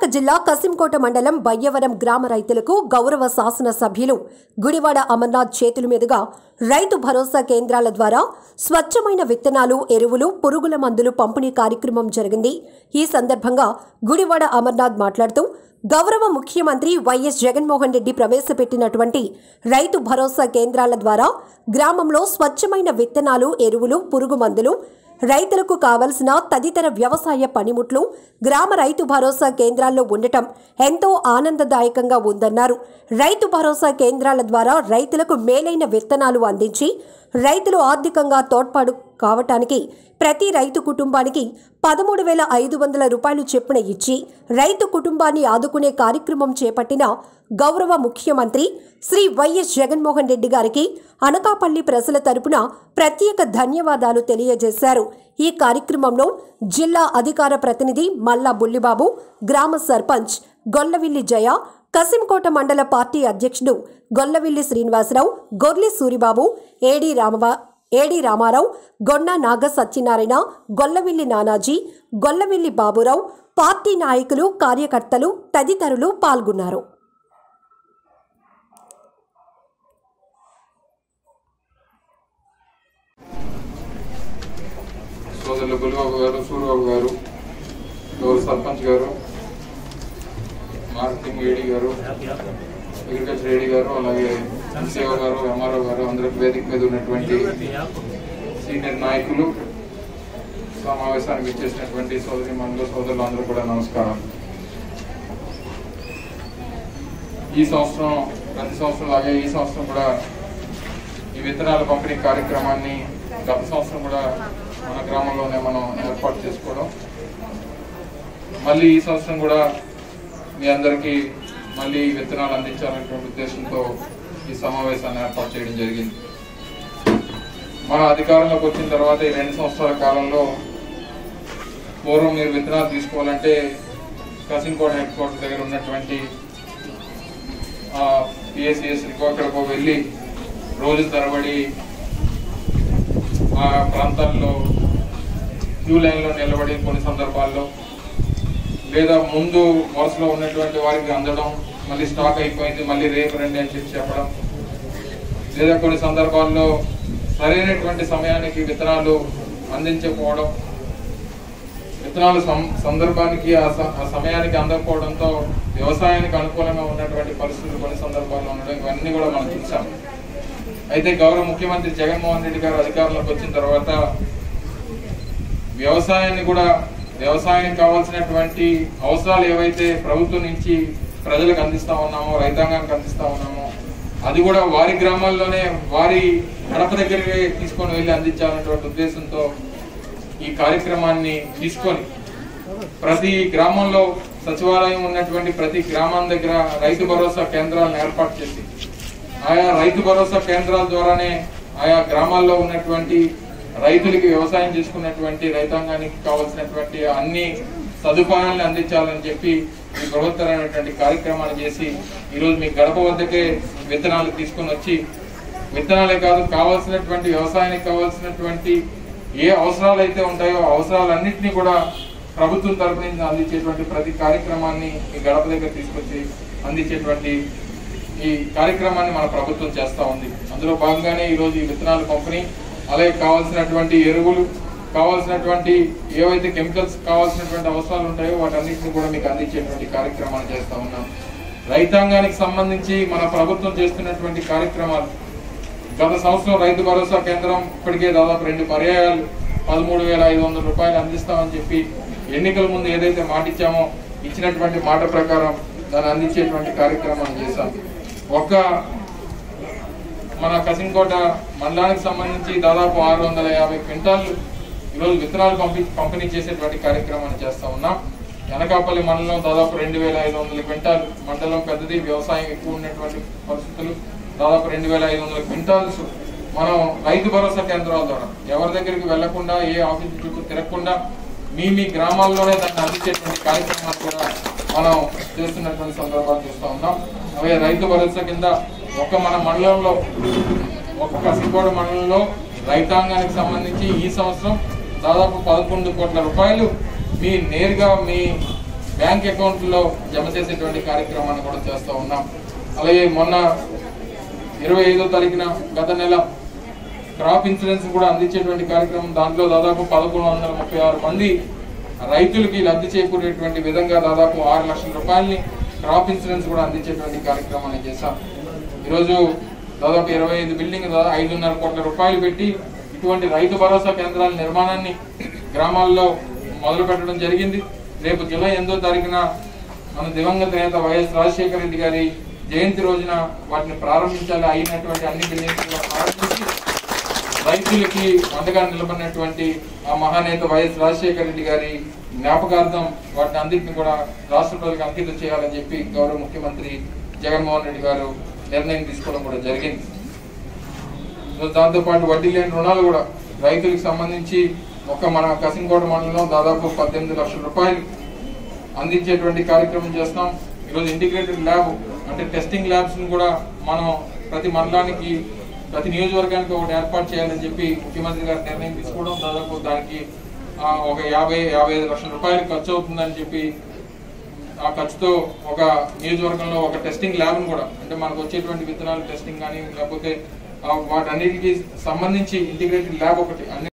విశాఖ జిల్లా కసింకోట మండలం బయ్యవరం గ్రామ రైతులకు గౌరవ శాసన సభ్యులు గుడివాడ అమర్నాథ్ చేతుల మీదుగా రైతు భరోసా కేంద్రాల ద్వారా స్వచ్ఛమైన విత్తనాలు ఎరువులు పురుగుల మందులు పంపిణీ కార్యక్రమం జరిగింది ఈ సందర్భంగా గుడివాడ అమర్నాథ్ మాట్లాడుతూ గౌరవ ముఖ్యమంత్రి వైఎస్ జగన్మోహన్ రెడ్డి ప్రవేశపెట్టినటువంటి రైతు భరోసా కేంద్రాల ద్వారా గ్రామంలో స్వచ్ఛమైన విత్తనాలు ఎరువులు పురుగు మందులు రైతులకు కావలసిన తదితర వ్యవసాయ పనిముట్లు గ్రామ రైతు భరోసా కేంద్రాల్లో ఉండటం ఎంతో ఆనందదాయకంగా ఉందన్నారు రైతు భరోసా కేంద్రాల ద్వారా రైతులకు మేలైన విత్తనాలు అందించి రైతులు ఆర్థికంగా తోడ్పాటు కావటానికి ప్రతి రైతు కుటుంబానికి పదమూడు వేల ఐదు వందల రూపాయలు చెప్పున ఇచ్చి రైతు కుటుంబాన్ని ఆదుకునే కార్యక్రమం చేపట్టిన గౌరవ ముఖ్యమంత్రి శ్రీ వైఎస్ జగన్మోహన్ రెడ్డి గారికి అనకాపల్లి ప్రజల తరపున ప్రత్యేక ధన్యవాదాలు తెలియజేశారు ఈ కార్యక్రమంలో జిల్లా అధికార ప్రతినిధి మల్లా బుల్లిబాబు గ్రామ సర్పంచ్ గొల్లవిల్లి జయ కసింకోట మండల పార్టీ అధ్యక్షుడు గొల్లవిల్లి శ్రీనివాసరావు గొర్లి సూరిబాబు ఏడి రామవ ఏడి రామారావు గొన్న నాగ సత్యనారాయణ గొల్లవిల్లి నానాజీ గొల్లవిల్లి బాబురావు పార్టీ నాయకులు కార్యకర్తలు తదితరులు పాల్గొన్నారు సోదరులు గురుబాబు గారు సూర్యబాబు గారు గౌరవ సర్పంచ్ గారు మార్కెటింగ్ ఏడీ గారు అగ్రికల్చర్ ఏడీ గారు అలాగే ఎన్సీఓ గారు ఎంఆర్ఓ గారు అందరికి వేదిక మీద ఉన్నటువంటి సీనియర్ నాయకులు సమావేశానికి ఇచ్చేసినటువంటి సోదరి మండల సోదరులు అందరూ కూడా నమస్కారం ఈ సంవత్సరం ప్రతి సంవత్సరం లాగే ఈ సంవత్సరం కూడా ఈ విత్తనాల పంపిణీ కార్యక్రమాన్ని గత సంవత్సరం కూడా మన గ్రామంలోనే మనం ఏర్పాటు చేసుకోవడం మళ్ళీ ఈ సంవత్సరం కూడా మీ అందరికీ మళ్ళీ ఈ విత్తనాలు అందించాలనేటువంటి ఉద్దేశంతో ఈ సమావేశాన్ని ఏర్పాటు చేయడం జరిగింది మన అధికారంలోకి వచ్చిన తర్వాత ఈ రెండు సంవత్సరాల కాలంలో పూర్వం మీరు విత్తనాలు తీసుకోవాలంటే కసింకోట హెడ్ క్వార్టర్ దగ్గర ఉన్నటువంటి పిఎస్సిఎస్ ఎక్కడికో వెళ్ళి రోజు తరబడి ఆ ప్రాంతాల్లో క్యూ లైన్లో నిలబడి కొన్ని సందర్భాల్లో లేదా ముందు వరుసలో ఉన్నటువంటి వారికి అందడం మళ్ళీ స్టాక్ అయిపోయింది మళ్ళీ రేపు రండి అని చెప్పి చెప్పడం లేదా కొన్ని సందర్భాల్లో సరైనటువంటి సమయానికి విత్తనాలు అందించకపోవడం విత్తనాలు సం- సందర్భానికి ఆ స- ఆ సమయానికి అందకపోవడంతో వ్యవసాయానికి అనుకూలంగా ఉన్నటువంటి పరిస్థితులు కొన్ని సందర్భాల్లో ఉండడం ఇవన్నీ కూడా మనం చూసాం అయితే గౌరవ ముఖ్యమంత్రి జగన్మోహన్ రెడ్డి గారు అధికారంలోకి వచ్చిన తర్వాత వ్యవసాయాన్ని కూడా వ్యవసాయానికి కావాల్సినటువంటి అవసరాలు ఏవైతే ప్రభుత్వం నుంచి ప్రజలకు అందిస్తా ఉన్నామో రైతాంగానికి అందిస్తా ఉన్నామో అది కూడా వారి గ్రామాల్లోనే వారి గడప దగ్గరికి తీసుకొని వెళ్ళి అందించాలన్నటువంటి ఉద్దేశంతో ఈ కార్యక్రమాన్ని తీసుకొని ప్రతి గ్రామంలో సచివాలయం ఉన్నటువంటి ప్రతి గ్రామం దగ్గర రైతు భరోసా కేంద్రాలను ఏర్పాటు చేసి ఆయా రైతు భరోసా కేంద్రాల ద్వారానే ఆయా గ్రామాల్లో ఉన్నటువంటి రైతులకి వ్యవసాయం చేసుకున్నటువంటి రైతాంగానికి కావాల్సినటువంటి అన్ని సదుపాయాలను అందించాలని చెప్పి ఈ బృహత్తరమైనటువంటి కార్యక్రమాన్ని చేసి ఈరోజు మీ గడప వద్దకే విత్తనాలు తీసుకొని వచ్చి విత్తనాలే కాదు కావాల్సినటువంటి వ్యవసాయానికి కావాల్సినటువంటి ఏ అవసరాలు అయితే ఉంటాయో ఆ అవసరాలన్నింటినీ కూడా ప్రభుత్వం తరపు నుంచి అందించేటువంటి ప్రతి కార్యక్రమాన్ని ఈ గడప దగ్గర తీసుకొచ్చి అందించేటువంటి ఈ కార్యక్రమాన్ని మన ప్రభుత్వం చేస్తా ఉంది అందులో భాగంగానే ఈరోజు ఈ విత్తనాలు పంపిణీ అలాగే కావాల్సినటువంటి ఎరువులు కావాల్సినటువంటి ఏవైతే కెమికల్స్ కావాల్సినటువంటి అవసరాలు ఉంటాయో వాటన్నిటిని కూడా మీకు అందించేటువంటి కార్యక్రమాలు చేస్తా ఉన్నాం రైతాంగానికి సంబంధించి మన ప్రభుత్వం చేస్తున్నటువంటి కార్యక్రమాలు గత సంవత్సరం రైతు భరోసా కేంద్రం ఇప్పటికే దాదాపు రెండు పర్యాయాలు పదమూడు వేల ఐదు వందల రూపాయలు అందిస్తామని చెప్పి ఎన్నికల ముందు ఏదైతే మాట ఇచ్చామో ఇచ్చినటువంటి మాట ప్రకారం దాన్ని అందించేటువంటి కార్యక్రమాన్ని చేశాం ఒక్క మన కసింకోట మండలానికి సంబంధించి దాదాపు ఆరు వందల యాభై క్వింటాలు ఈరోజు విత్తనాలు పంపి పంపిణీ చేసేటువంటి కార్యక్రమాన్ని చేస్తా ఉన్నాం అనకాపల్లి మండలం దాదాపు రెండు వేల ఐదు వందల క్వింటాలు మండలం పెద్దది వ్యవసాయం ఎక్కువ ఉన్నటువంటి పరిస్థితులు దాదాపు రెండు వేల ఐదు వందల క్వింటాల్స్ మనం రైతు భరోసా కేంద్రాల ద్వారా ఎవరి దగ్గరికి వెళ్లకుండా ఏ ఆఫీస్ చుట్టూ తిరగకుండా మీ మీ గ్రామాల్లోనే దాన్ని అందించేటువంటి కార్యక్రమాలు కూడా మనం చేస్తున్నటువంటి సందర్భాలు చూస్తా ఉన్నాం అవే రైతు భరోసా కింద ఒక మన మండలంలో ఒక కసికోడ మండలంలో రైతాంగానికి సంబంధించి ఈ సంవత్సరం దాదాపు పదకొండు కోట్ల రూపాయలు మీ నేరుగా మీ బ్యాంక్ అకౌంట్లో జమ చేసేటువంటి కార్యక్రమాన్ని కూడా చేస్తూ ఉన్నాం అలాగే మొన్న ఇరవై ఐదో తారీఖున గత నెల క్రాప్ ఇన్సూరెన్స్ కూడా అందించేటువంటి కార్యక్రమం దాంట్లో దాదాపు పదకొండు వందల ముప్పై ఆరు మంది రైతులకి లబ్ధి చేకూరేటువంటి విధంగా దాదాపు ఆరు లక్షల రూపాయలని క్రాప్ ఇన్సూరెన్స్ కూడా అందించేటువంటి కార్యక్రమాన్ని చేశాం ఈరోజు దాదాపు ఇరవై ఐదు బిల్డింగ్ దాదాపు ఐదున్నర కోట్ల రూపాయలు పెట్టి ఇటువంటి రైతు భరోసా కేంద్రాల నిర్మాణాన్ని గ్రామాల్లో మొదలు పెట్టడం జరిగింది రేపు జూలై ఎనిమిదో తారీఖున మన దివంగత నేత వైఎస్ రాజశేఖర రెడ్డి గారి జయంతి రోజున వాటిని ప్రారంభించాలి అయినటువంటి అన్ని బిల్డింగ్స్ కూడా ప్రారంభించి రైతులకి అండగా నిలబడినటువంటి ఆ మహానేత వైఎస్ రాజశేఖర రెడ్డి గారి జ్ఞాపకార్థం వాటిని అన్నింటిని కూడా రాష్ట్ర ప్రజలకు అంకితం చేయాలని చెప్పి గౌరవ ముఖ్యమంత్రి జగన్మోహన్ రెడ్డి గారు నిర్ణయం తీసుకోవడం కూడా జరిగింది సో దాంతో పాటు వడ్డీ లేని రుణాలు కూడా రైతులకు సంబంధించి ఒక మన కసింకోట మండలంలో దాదాపు పద్దెనిమిది లక్షల రూపాయలు అందించేటువంటి కార్యక్రమం చేస్తాం ఈరోజు ఇంటిగ్రేటెడ్ ల్యాబ్ అంటే టెస్టింగ్ ల్యాబ్స్ కూడా మనం ప్రతి మండలానికి ప్రతి నియోజకవర్గానికి ఒకటి ఏర్పాటు చేయాలని చెప్పి ముఖ్యమంత్రి గారు నిర్ణయం తీసుకోవడం దాదాపు దానికి ఆ, ఒక యాభై యాభై ఐదు లక్షల రూపాయలు ఖర్చు అవుతుందని చెప్పి ఆ ఖర్చుతో ఒక నియోజకవర్గంలో ఒక టెస్టింగ్ ల్యాబ్ను కూడా అంటే మనకు వచ్చేటువంటి విత్తనాలు టెస్టింగ్ కానీ లేకపోతే ఆ, వాటన్నిటికీ సంబంధించి ఇంటిగ్రేటెడ్ ల్యాబ్ ఒకటి అన్ని